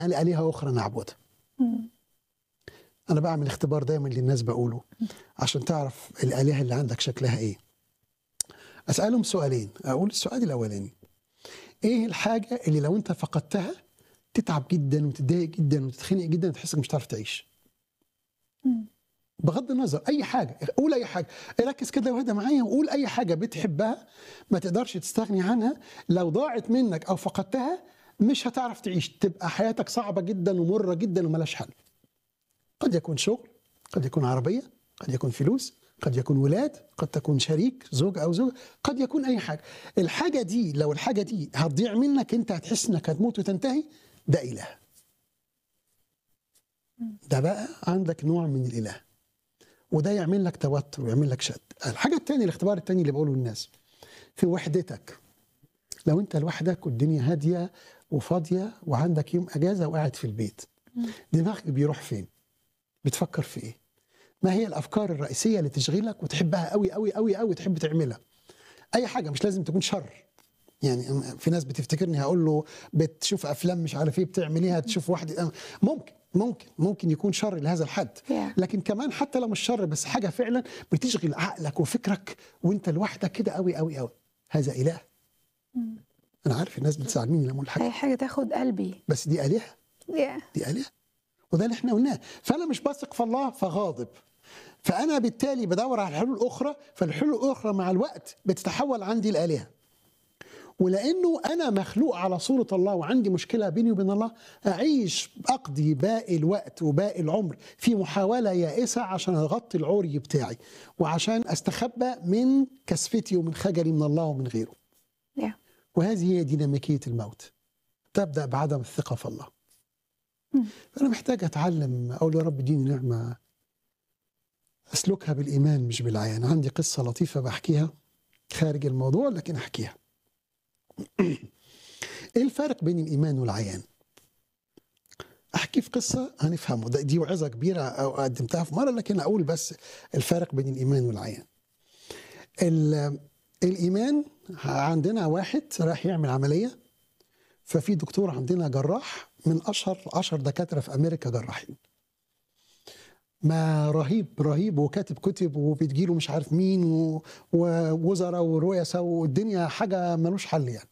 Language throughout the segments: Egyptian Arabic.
آلهة أخرى نعبدها مم. أنا بعمل اختبار دايما للناس بقوله عشان تعرف الآلهة اللي عندك شكلها إيه أسألهم سؤالين أقول السؤال الأولاني إيه الحاجة اللي لو أنت فقدتها تتعب جدا وتتضايق جدا وتتخنق جدا وتحس إنك مش هتعرف تعيش مم. بغض النظر اي حاجه قول اي حاجه ركز كده واهدى معايا وقول اي حاجه بتحبها ما تقدرش تستغني عنها لو ضاعت منك او فقدتها مش هتعرف تعيش تبقى حياتك صعبه جدا ومره جدا وملاش حل قد يكون شغل قد يكون عربيه قد يكون فلوس قد يكون ولاد قد تكون شريك زوج او زوجه قد يكون اي حاجه الحاجه دي لو الحاجه دي هتضيع منك انت هتحس انك هتموت وتنتهي ده اله ده بقى عندك نوع من الاله وده يعمل لك توتر ويعمل لك شد الحاجه الثانيه الاختبار الثاني اللي بقوله للناس في وحدتك لو انت لوحدك والدنيا هاديه وفاضيه وعندك يوم اجازه وقاعد في البيت دماغك بيروح فين بتفكر في ايه ما هي الافكار الرئيسيه اللي تشغلك وتحبها قوي قوي قوي قوي تحب تعملها اي حاجه مش لازم تكون شر يعني في ناس بتفتكرني هقول له بتشوف افلام مش عارف ايه بتعمل ايه هتشوف واحد ممكن ممكن ممكن يكون شر لهذا الحد Yeah. لكن كمان حتى لو مش شر بس حاجه فعلا بتشغل عقلك وفكرك وانت لوحدك كده قوي قوي قوي هذا اله انا عارف الناس بتزعل مني لما اقول حاجه اي حاجه تاخد قلبي بس دي الهه yeah. دي آلهة وده اللي احنا قلناه فأنا مش بثق في الله فغاضب فأنا بالتالي بدور على الحلول الأخرى فالحلول الأخرى مع الوقت بتتحول عندي الآلهة ولأنه أنا مخلوق على صورة الله وعندي مشكلة بيني وبين الله أعيش أقضي باقي الوقت وباقي العمر في محاولة يائسة عشان أغطي العري بتاعي وعشان أستخبى من كسفتي ومن خجلي من الله ومن غيره yeah. وهذه هي ديناميكية الموت تبدأ بعدم الثقة في الله مم. فأنا محتاج أتعلم أقول يا رب اديني نعمة أسلكها بالإيمان مش بالعيان عندي قصة لطيفة بحكيها خارج الموضوع لكن أحكيها إيه الفرق بين الإيمان والعيان أحكي في قصة هنفهمه ده- دي وعظة كبيرة أو قدمتها في مرة لكن أقول بس الفرق بين الإيمان والعيان ال- الإيمان عندنا واحد راح يعمل عملية ففي دكتور عندنا جراح من اشهر 10 دكاتره في امريكا جراحين ما رهيب رهيب وكاتب كتب وبتجيله مش عارف مين و- ووزراء ورؤساء والدنيا حاجه ملوش حل يعني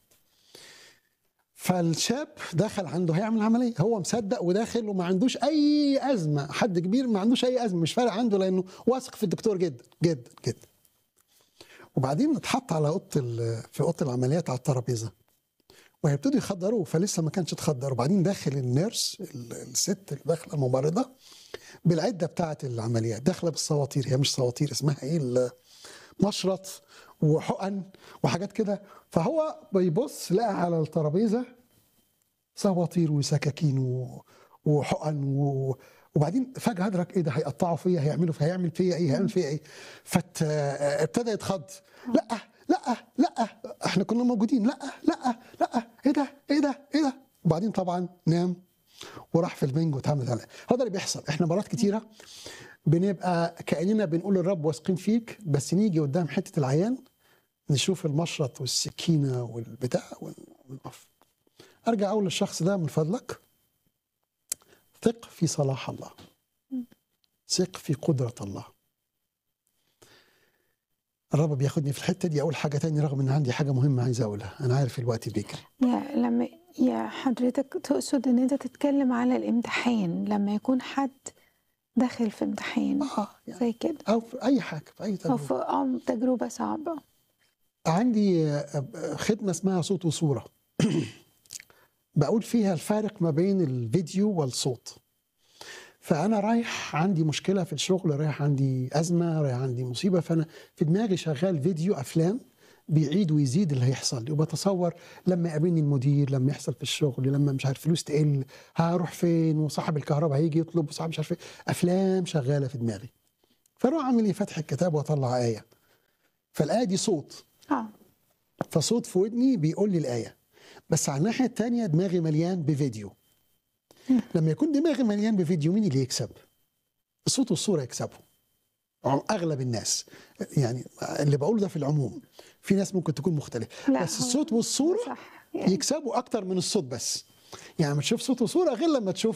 فالشاب دخل عنده هيعمل عمليه هو مصدق وداخل وما عندوش اي ازمه حد كبير ما عندوش اي ازمه مش فارق عنده لانه واثق في الدكتور جدا جدا جدا وبعدين اتحط على اوضه ال- في اوضه العمليات على الترابيزه وهيبتدوا يخدروه فلسه ما كانش اتخدر وبعدين داخل النيرس ال- الست اللي داخله الممرضه بالعده بتاعه العمليات داخله بالصواتير هي مش صواتير اسمها ايه ال- مشرط وحقن وحاجات كده فهو بيبص لقى على الترابيزه صواتير وسكاكين و- وحقن و... وبعدين فجاه ادرك ايه ده هيقطعوا فيا هيعملوا فيا هيعمل فيا ايه هيعمل فيا ايه فابتدى يتخض لا لا لا احنا كنا موجودين لا لا لا ايه ده ايه ده ايه ده وبعدين طبعا نام وراح في البنج واتعمل عليه هو ده اللي بيحصل احنا مرات كتيره بنبقى كاننا بنقول للرب واثقين فيك بس نيجي قدام حته العيان نشوف المشرط والسكينه والبتاع ونقف ارجع اقول للشخص ده من فضلك ثق في صلاح الله ثق في قدره الله الرب بياخدني في الحته دي اقول حاجه تاني رغم ان عندي حاجه مهمه عايز اقولها انا عارف الوقت بيجري يا لما يا حضرتك تقصد ان انت تتكلم على الامتحان لما يكون حد داخل في امتحان اه يعني زي كده او في اي حاجه في اي او تجربه في اه تجربه صعبه عندي آه، خدمه اسمها صوت وصوره بقول فيها الفارق ما بين الفيديو والصوت فانا رايح عندي مشكله في الشغل رايح عندي ازمه رايح عندي مصيبه فانا في دماغي شغال فيديو افلام بيعيد ويزيد اللي هيحصل لي وبتصور لما يقابلني المدير لما يحصل في الشغل لما مش عارف فلوس تقل هروح فين وصاحب الكهرباء هيجي يطلب وصاحب مش عارف ايه افلام شغاله في دماغي فاروح اعمل ايه فتح الكتاب واطلع ايه فالايه دي صوت اه فصوت في ودني بيقول لي الآية بس على الناحية التانية دماغي مليان بفيديو لما يكون دماغي مليان بفيديو مين اللي يكسب الصوت والصورة يكسبوا عم- أغلب الناس يعني اللي بقوله ده في العموم في ناس ممكن تكون مختلفة لا، بس هو- الصوت والصورة صح يعني يكسبوا أكتر من الصوت بس يعني ما تشوف صوت وصوره غير لما تشوف